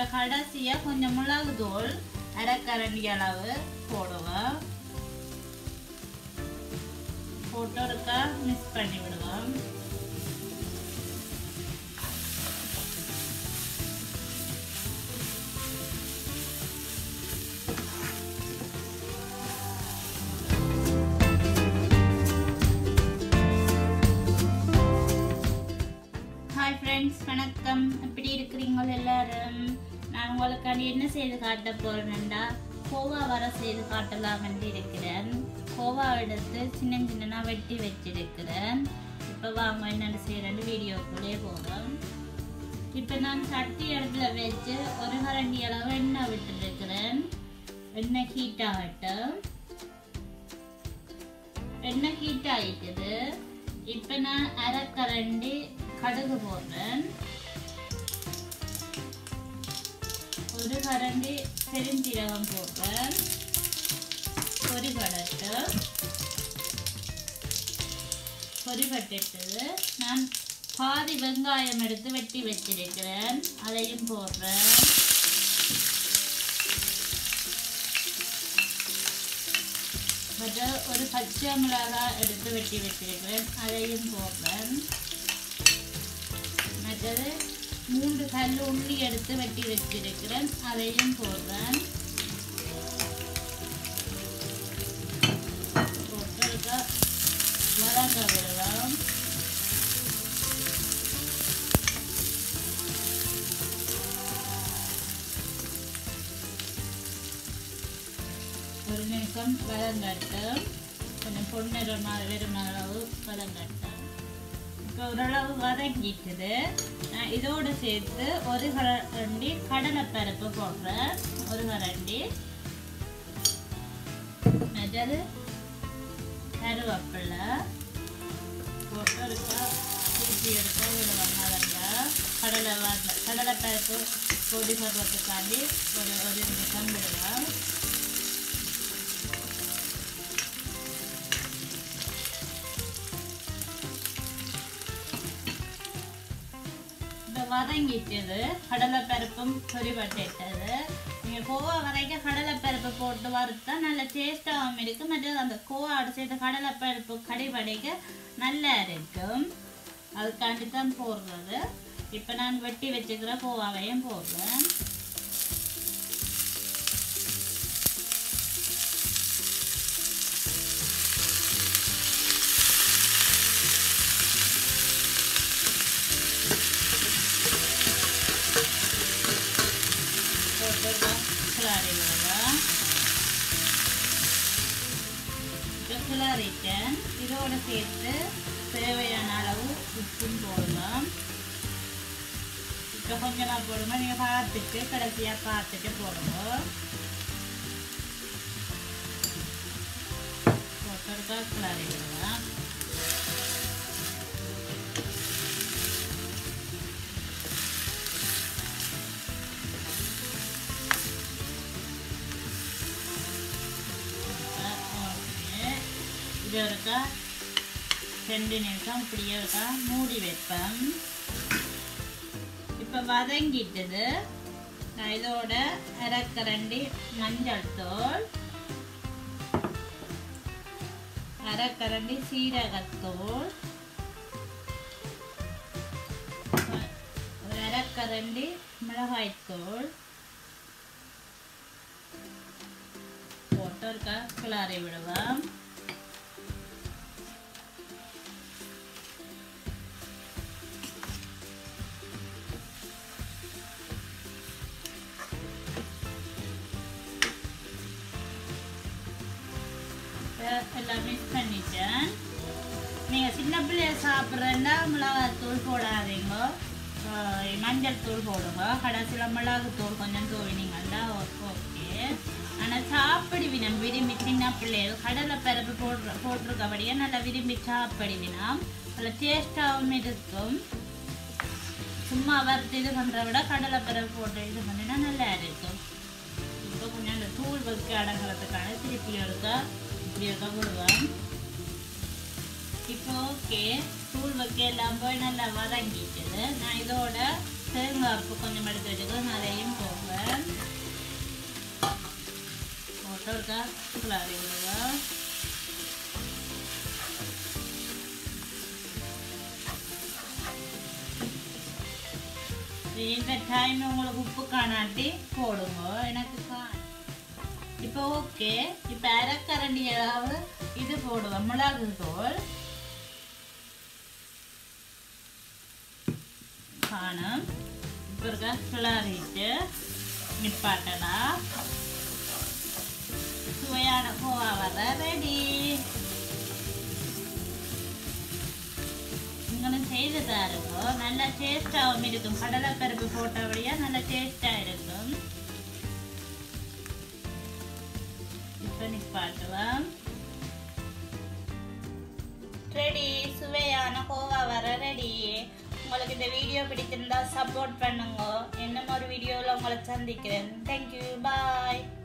இப்போ கடைசியாக கொஞ்சம் மிளகு தூள் அரைக்கரண்டி அளவு போடுவோம் போட்டு ஒருக்கா மிக்ஸ் பண்ணி விடுவோம் ஹாய் ஃப்ரெண்ட்ஸ் வணக்கம் எப்படி இருக்கிறீங்க எல்லாரும் நான் உங்களுக்கு என்ன செய்து காட்ட போறேன்னா கோவா வர செய்து காட்டலாம் என்று இருக்கிறேன் கோவா எடுத்து சின்ன சின்னனா வெட்டி வச்சிருக்கிறேன் இப்போ வாங்க என்னென்ன செய்யறேன்னு வீடியோக்குள்ளே போகிறோம் இப்போ நான் சட்டி அடுப்புல வச்சு ஒரு கரண்டி அளவு எண்ணெய் விட்டுருக்கிறேன் எண்ணெய் ஹீட் ஆகட்டும் எண்ணெய் ஹீட் ஆயிட்டுது இப்போ நான் அரை கரண்டி கடுகு போடுறேன் ஒரு கரண்டி பெருஞ்சீரகம் போடுறேன் ஒரு கடட்டு பொரிபட்டுட்டது நான் பாதி வெங்காயம் எடுத்து வெட்டி வச்சிருக்கிறேன் அதையும் போடுறேன் மற்றும் ஒரு பச்சை மிளகாய் எடுத்து வெட்டி வச்சிருக்கிறேன் அதையும் போடுறேன் மற்றது மூன்று கல் உள்ளி எடுத்து வெட்டி வச்சிருக்கிறேன் அதையும் போடுறேன் போட்டு இருக்க வதங்க விடலாம் ஒரு நிமிஷம் வதங்கட்டு கொஞ்சம் பொன்னிறம் வெறும் அளவு வதங்கட்டும் இப்போ ஓரளவு வதங்கிட்டுது நான் இதோடு சேர்த்து ஒரு கரண்டி கடலைப்பருப்பு போடுறேன் ஒரு கரண்டி மற்றது கருவேப்பிலை போட்டு இருக்கா திருப்பி எடுக்க விடுவாங்க அதில் கடலை வந்த கடலைப்பருப்பு பொடி பருவத்துக்காண்டி ஒரு ஒரு நிமிஷம் விடுவேன் இந்த வதங்கிட்டது கடலைப்பருப்பும் பொரிபட்டுட்டது நீங்கள் கோவா வரைக்கும் கடலைப்பருப்பு போட்டு வறுத்தா நல்ல டேஸ்ட்டாகவும் இருக்கும் மற்றது அந்த கோவாடு சேர்த்த கடலைப்பருப்பு கடிபடைக்க நல்லா இருக்கும் அதுக்காண்டி தான் போடுறது இப்போ நான் வெட்டி வச்சுக்கிற கோவாவையும் போடுறேன் போட்டுருக்கோம் கிளாரி விடுவோம் இப்போ கிளாரிட்டேன் இதோட சேர்த்து தேவையான அளவு உப்பும் போடலாம் இப்போ கொஞ்சமாக போடுங்க நீங்கள் பார்த்துட்டு கடைசியாக பார்த்துட்டு போடுங்க போட்டுருக்கா கிளாரி விடுவோம் ஓகே இது இருக்கா ரெண்டு நிமிஷம் இப்படியே இருக்கா மூடி வைப்பேன் இப்போ வதங்கிட்டது நான் இதோட அரைக்கரண்டி மஞ்சள் தூள் அரைக்கரண்டி சீரகத்தூள் ஒரு அரைக்கரண்டி மிளகாய்த்தூள் போட்டு இருக்கா கிளாரி விடுவேன் எல்லாம் மிக்ஸ் பண்ணிட்டேன் நீங்கள் சின்ன பிள்ளைய சாப்பிட்றேன்னா மிளகாத்தூள் போடாதீங்க ஆஹ் மஞ்சள் தூள் போடுங்க கடைசியில் மிளகுத்தூள் கொஞ்சம் தூவினீங்கன்னா ஓகே ஆனால் சாப்பிடுவினம் விரும்பி சின்ன பிள்ளைகள் கடலை பருப்பு போடுற போட்டிருக்கபடியே நல்லா விரும்பி சாப்பிடுவினம் அதில் டேஸ்ட்டாகவும் இருக்கும் சும்மா வறுத்து இது பண்ணுறத விட கடலை பருப்பு போட்டு இது பண்ணினா நல்லா இருக்கும் இப்போ கொஞ்சம் அந்த தூள் வைக்க அடங்குறதுக்கான திருப்பி எடுக்க இப்படி இருக்க விடுவேன் இப்போ ஓகே தூள் வைக்க எல்லாம் போய் நல்லா வதங்கிட்டுது நான் இதோட தேங்காய் அப்பு கொஞ்சம் எடுத்து வச்சுக்கோங்க அதையும் போடுவேன் போட்டு ஒருக்கா கிளறி விடுவேன் இந்த டைம் உங்களுக்கு உப்பு காணாட்டி போடுங்க எனக்கு கா இப்போ ஓகே இப்போ அரைக்கரண்டி ஏதாவது இது போடுவேன் மிளகு தூள் காணும் இப்போ இருக்க கிளறிட்டு நிப்பாட்டலாம் சுவையான கோவா வர ரெடி நீங்களும் செய்து தாருங்க நல்லா டேஸ்டாகவும் இருக்கும் கடலைப்பருப்பு போட்டபடியா நல்லா டேஸ்டாக இருக்கும் இப்போ நிப்பாட்டுவோம் ரெடி சுவையான கோவா வர ரெடி உங்களுக்கு இந்த வீடியோ பிடிச்சிருந்தா சப்போர்ட் பண்ணுங்க இன்னும் ஒரு வீடியோவில் உங்களை சந்திக்கிறேன் தேங்க்யூ பாய்